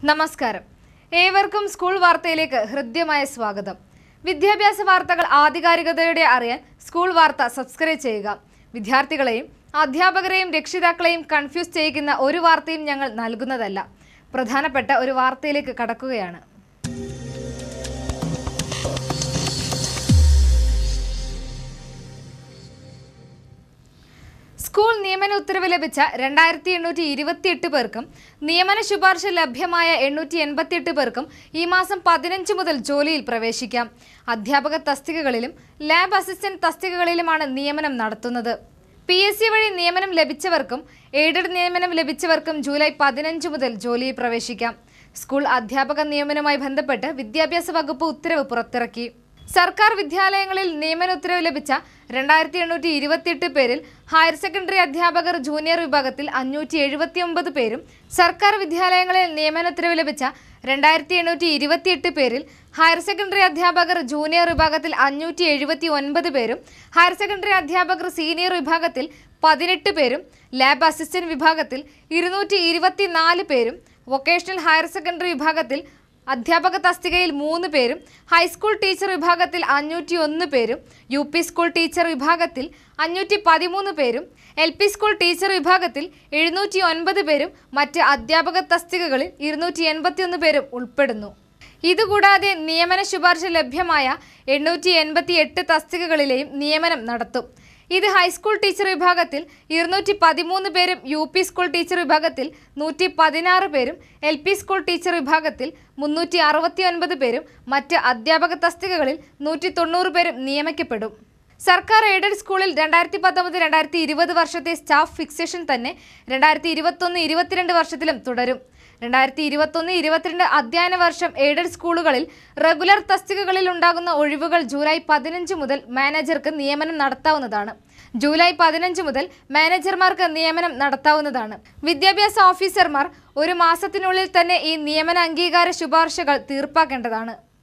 നമസ്കാരം ഏവർക്കും സ്കൂൾ വാർത്തയിലേക്ക് ഹൃദ്യമായ സ്വാഗതം വിദ്യാഭ്യാസ വാർത്തകൾ ആധികാരികതയോടെ അറിയാൻ സ്കൂൾ വാർത്ത സബ്സ്ക്രൈബ് ചെയ്യുക വിദ്യാർത്ഥികളെയും അധ്യാപകരെയും രക്ഷിതാക്കളെയും കൺഫ്യൂസ് ചെയ്യിക്കുന്ന ഒരു വാർത്തയും ഞങ്ങൾ നൽകുന്നതല്ല പ്രധാനപ്പെട്ട ഒരു വാർത്തയിലേക്ക് കടക്കുകയാണ് സ്കൂൾ നിയമന ഉത്തരവ് ലഭിച്ച രണ്ടായിരത്തി എണ്ണൂറ്റി ഇരുപത്തിയെട്ട് പേർക്കും നിയമന ശുപാർശ ലഭ്യമായ എണ്ണൂറ്റി എൺപത്തിയെട്ട് പേർക്കും ഈ മാസം പതിനഞ്ച് മുതൽ ജോലിയിൽ പ്രവേശിക്കാം അധ്യാപക തസ്തികകളിലും ലാബ് അസിസ്റ്റന്റ് തസ്തികകളിലുമാണ് നിയമനം നടത്തുന്നത് പി എസ് സി വഴി നിയമനം ലഭിച്ചവർക്കും എയ്ഡഡ് നിയമനം ലഭിച്ചവർക്കും ജൂലൈ പതിനഞ്ച് മുതൽ ജോലിയിൽ പ്രവേശിക്കാം സ്കൂൾ അധ്യാപക നിയമനവുമായി ബന്ധപ്പെട്ട് വിദ്യാഭ്യാസ വകുപ്പ് ഉത്തരവ് പുറത്തിറക്കി സർക്കാർ വിദ്യാലയങ്ങളിൽ നിയമന ഉത്തരവ് ലഭിച്ച രണ്ടായിരത്തി എണ്ണൂറ്റി ഇരുപത്തിയെട്ട് പേരിൽ ഹയർ സെക്കൻഡറി അധ്യാപകർ ജൂനിയർ വിഭാഗത്തിൽ അഞ്ഞൂറ്റി എഴുപത്തി ഒമ്പത് പേരും സർക്കാർ വിദ്യാലയങ്ങളിൽ നിയമന ഉത്തരവ് ലഭിച്ച രണ്ടായിരത്തി എണ്ണൂറ്റി ഇരുപത്തിയെട്ട് പേരിൽ ഹയർ സെക്കൻഡറി അധ്യാപകർ ജൂനിയർ വിഭാഗത്തിൽ അഞ്ഞൂറ്റി എഴുപത്തി ഒൻപത് പേരും ഹയർ സെക്കൻഡറി അധ്യാപകർ സീനിയർ വിഭാഗത്തിൽ പതിനെട്ട് പേരും ലാബ് അസിസ്റ്റന്റ് വിഭാഗത്തിൽ ഇരുന്നൂറ്റി ഇരുപത്തിനാല് പേരും വൊക്കേഷണൽ ഹയർ സെക്കൻഡറി വിഭാഗത്തിൽ അധ്യാപക തസ്തികയിൽ മൂന്ന് പേരും ഹൈസ്കൂൾ ടീച്ചർ വിഭാഗത്തിൽ അഞ്ഞൂറ്റി ഒന്ന് പേരും യു പി സ്കൂൾ ടീച്ചർ വിഭാഗത്തിൽ അഞ്ഞൂറ്റി പതിമൂന്ന് പേരും എൽ പി സ്കൂൾ ടീച്ചർ വിഭാഗത്തിൽ എഴുന്നൂറ്റി ഒൻപത് പേരും മറ്റ് അധ്യാപക തസ്തികകളിൽ ഇരുന്നൂറ്റി എൺപത്തിയൊന്ന് പേരും ഉൾപ്പെടുന്നു ഇതുകൂടാതെ നിയമന ശുപാർശ ലഭ്യമായ എണ്ണൂറ്റി എൺപത്തി എട്ട് തസ്തികകളിലെയും നിയമനം നടത്തും ഇത് ഹൈസ്കൂൾ ടീച്ചർ വിഭാഗത്തിൽ ഇരുന്നൂറ്റി പതിമൂന്ന് പേരും യു പി സ്കൂൾ ടീച്ചർ വിഭാഗത്തിൽ നൂറ്റി പതിനാറ് പേരും എൽ പി സ്കൂൾ ടീച്ചർ വിഭാഗത്തിൽ മുന്നൂറ്റി അറുപത്തി ഒൻപത് പേരും മറ്റ് അധ്യാപക തസ്തികകളിൽ നൂറ്റി തൊണ്ണൂറ് പേരും നിയമിക്കപ്പെടും സർക്കാർ എയ്ഡഡ് സ്കൂളിൽ രണ്ടായിരത്തി പത്തൊമ്പത് രണ്ടായിരത്തി ഇരുപത് വർഷത്തെ സ്റ്റാഫ് ഫിക്സേഷൻ തന്നെ രണ്ടായിരത്തി ഇരുപത്തൊന്ന് ഇരുപത്തിരണ്ട് വർഷത്തിലും തുടരും രണ്ടായിരത്തി ഇരുപത്തൊന്ന് ഇരുപത്തിരണ്ട് അധ്യയന വർഷം എയ്ഡഡ് സ്കൂളുകളിൽ റെഗുലർ തസ്തികകളിൽ ഉണ്ടാകുന്ന ഒഴിവുകൾ ജൂലൈ പതിനഞ്ച് മുതൽ മാനേജർക്ക് നിയമനം നടത്താവുന്നതാണ് ജൂലൈ പതിനഞ്ച് മുതൽ മാനേജർമാർക്ക് നിയമനം നടത്താവുന്നതാണ് വിദ്യാഭ്യാസ ഓഫീസർമാർ ഒരു മാസത്തിനുള്ളിൽ തന്നെ ഈ നിയമന അംഗീകാര ശുപാർശകൾ തീർപ്പാക്കേണ്ടതാണ്